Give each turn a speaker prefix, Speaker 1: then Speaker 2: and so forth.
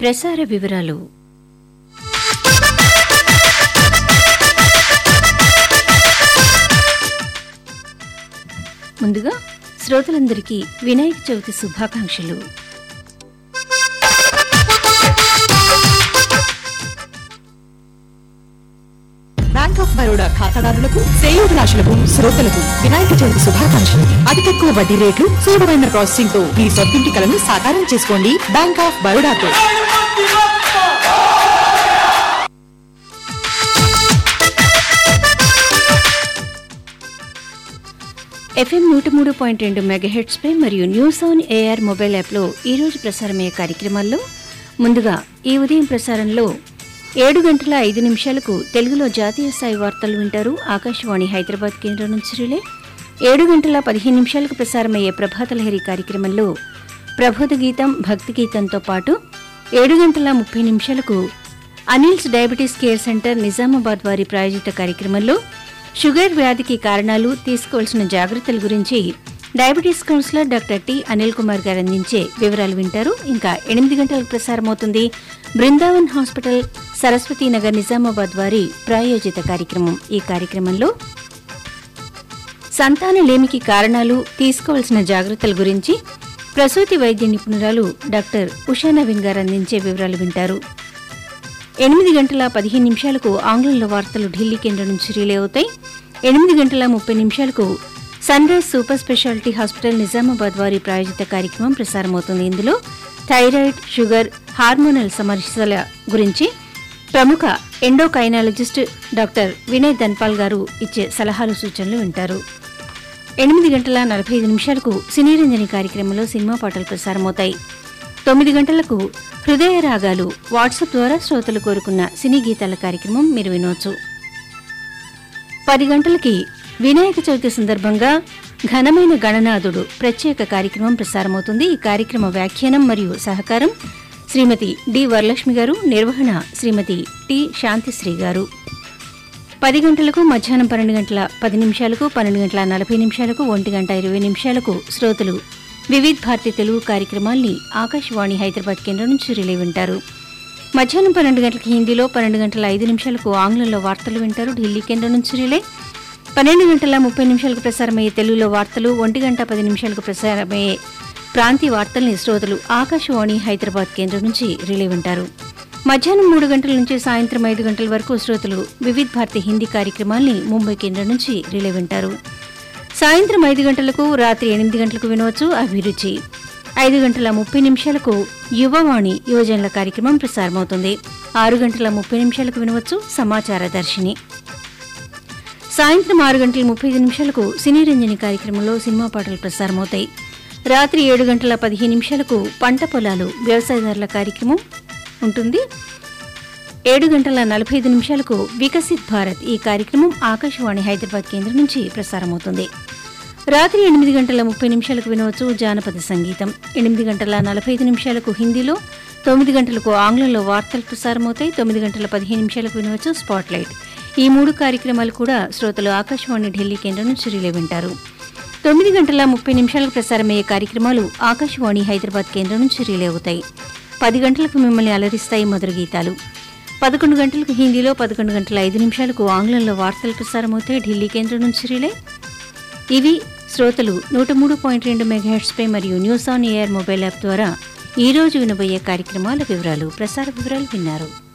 Speaker 1: ప్రసార వివరాలు ముందుగా శ్రోతలందరికీ వినాయక చవితి శుభాకాంక్షలు
Speaker 2: బ్యాంక్ ఆఫ్ బరోడా ఖాతాదారులకు శ్రేయోభిలాషులకు శ్రోతలకు వినాయక చవితి శుభాకాంక్షలు అతి తక్కువ వడ్డీ రేట్లు సులభమైన ప్రాసెసింగ్ తో మీ సొంతింటి కలను సాకారం చేసుకోండి బ్యాంక్ ఆఫ్ బరోడాతో
Speaker 1: ఎఫ్ఎం నూట మూడు పాయింట్ రెండు మెగాహెట్స్ పై మరియు న్యూస్ ఆన్ ఏఆర్ మొబైల్ యాప్లో ఈరోజు ప్రసారమయ్యే కార్యక్రమాల్లో ముందుగా ఈ ఉదయం ప్రసారంలో ఏడు గంటల ఐదు నిమిషాలకు తెలుగులో జాతీయ స్థాయి వార్తలు వింటారు ఆకాశవాణి హైదరాబాద్ కేంద్రం నుంచి రిలే ఏడు గంటల పదిహేను నిమిషాలకు ప్రసారమయ్యే ప్రభాత లహరి కార్యక్రమంలో ప్రబోధ గీతం భక్తి గీతంతో పాటు ఏడు గంటల ముప్పై నిమిషాలకు Anil's diabetes care centre Nizamabad వారి ప్రాయోజిత కార్యక్రమంలో షుగర్ వ్యాధికి కారణాలు తీసుకోవాల్సిన జాగ్రత్తల గురించి diabetes counsellor doctor T Anil Kumar garu అందించే వివరాలు వింటారు ఇంకా ఎనిమిది గంటలకు ప్రసారమవుతుంది బృందావన్ హాస్పిటల్ సరస్వతి నగర్ నిజామాబాద్ వారి ప్రాయోజిత కార్యక్రమం ఈ కార్యక్రమంలో సంతానలేమికి కారణాలు తీసుకోవాల్సిన జాగ్రత్తల గురించి ప్రసూతి వైద్య నిపుణురాలు డాక్టర్ ఉషా నవీన్ గారు అందించే వివరాలు వింటారు ఎనిమిది గంటల పదిహేను నిమిషాలకు ఆంగ్లంలో వార్తలు ఢిల్లీ కేంద్రం నుంచి రిలే అవుతాయి ఎనిమిది గంటల ముప్పై నిమిషాలకు Sunrise super speciality hospital Nizamabad వారి ప్రాయోజిత కార్యక్రమం ప్రసారమవుతుంది ఇందులో థైరాయిడ్ షుగర్ హార్మోనల్ సమస్యల గురించి ప్రముఖ ఎండోకైనాలజిస్ట్ డాక్టర్ వినయ్ ధన్పాల్ గారు ఇచ్చే సలహాలు సూచనలు వింటారు ఎనిమిది గంటల నలభై ఐదు నిమిషాలకు సినీ రంజని కార్యక్రమంలో సినిమా పాటలు ప్రసారమవుతాయి తొమ్మిది గంటలకు హృదయ రాగాలు వాట్సాప్ ద్వారా శ్రోతలు కోరుకున్న సినీ గీతాల కార్యక్రమం మీరు వినొచ్చు పది గంటలకి వినాయక చవితి సందర్భంగా ఘనమైన గణనాథుడు ప్రత్యేక కార్యక్రమం ప్రసారమవుతుంది ఈ కార్యక్రమ వ్యాఖ్యానం మరియు సహకారం శ్రీమతి డి వరలక్ష్మి గారు నిర్వహణ శ్రీమతి టి శాంతిశ్రీ గారు పది గంటలకు మధ్యాహ్నం పన్నెండు గంటల పది నిమిషాలకు పన్నెండు గంటల నలభై నిమిషాలకు ఒంటి గంట ఇరవై నిమిషాలకు శ్రోతలు వివిధ్ భారతి తెలుగు కార్యక్రమాల్ని ఆకాశవాణి హైదరాబాద్ కేంద్రం నుంచి రిలే వింటారు మధ్యాహ్నం పన్నెండు గంటలకు హిందీలో పన్నెండు గంటల ఐదు నిమిషాలకు ఆంగ్లంలో వార్తలు వింటారు ఢిల్లీ కేంద్రం నుంచి రిలే పన్నెండు గంటల ముప్పై నిమిషాలకు ప్రసారమయ్యే తెలుగులో వార్తలు ఒంటి గంట పది నిమిషాలకు ప్రసారమయ్యే ప్రాంతీయ వార్తల్ని శ్రోతలు ఆకాశవాణి హైదరాబాద్ కేంద్రం నుంచి రిలే వింటారు మధ్యాహ్నం మూడు గంటల నుంచి సాయంత్రం ఐదు గంటల వరకు శ్రోతలు వివిధ్ భారతి హిందీ కార్యక్రమాల్ని ముంబై కేంద్రం నుంచి రిలే వింటారు సాయంత్రం ఐదు గంటలకు రాత్రి ఎనిమిది గంటలకు వినవచ్చు అభిరుచి ఐదు గంటల ముప్పై నిమిషాలకు యువవాణి యువజనుల కార్యక్రమం ప్రసారమవుతుంది ఆరు గంటల ముప్పై నిమిషాలకు వినవచ్చు సమాచార దర్శిని సాయంత్రం ఆరు గంటల ముప్పై ఐదు నిమిషాలకు సినీ రంజని కార్యక్రమంలో సినిమా పాటలు ప్రసారమవుతాయి రాత్రి ఏడు గంటల పదిహేను నిమిషాలకు పంట పొలాలు వ్యవసాయదారుల కార్యక్రమం ఉంటుంది ఏడు గంటల నలభై ఐదు నిమిషాలకు వికసిత్ భారత్ ఈ కార్యక్రమం ఆకాశవాణి హైదరాబాద్ కేంద్రం నుంచి ప్రసారమవుతుంది రాత్రి ఎనిమిది గంటల ముప్పై నిమిషాలకు వినవచ్చు జానపద సంగీతం ఎనిమిది గంటల నలభై ఐదు నిమిషాలకు హిందీలో తొమ్మిది గంటలకు ఆంగ్లంలో వార్తలు ప్రసారమవుతాయి తొమ్మిది గంటల పదిహేను నిమిషాలకు వినవచ్చు స్పాట్ లైట్ ఈ మూడు కార్యక్రమాలు కూడా శ్రోతలు ఆకాశవాణి ఢిల్లీ కేంద్రం నుంచి రిలే వింటారు తొమ్మిది గంటల ముప్పై నిమిషాలకు ప్రసారమయ్యే కార్యక్రమాలు ఆకాశవాణి హైదరాబాద్ కేంద్రం నుంచి రిలే అవుతాయి పది గంటలకు మిమ్మల్ని అలరిస్తాయి మధుర గీతాలు పదకొండు గంటలకు హిందీలో పదకొండు గంటల ఐదు నిమిషాలకు ఆంగ్లంలో వార్తలు ప్రసారమవుతాయి ఢిల్లీ కేంద్రం నుంచి రిలే ఇవి శ్రోతలు నూట మూడు పాయింట్ రెండు మెగాహెట్స్పై మరియు news on air mobile app ద్వారా ఈ రోజు వినబోయే కార్యక్రమాల వివరాలు ప్రసార వివరాలు విన్నారు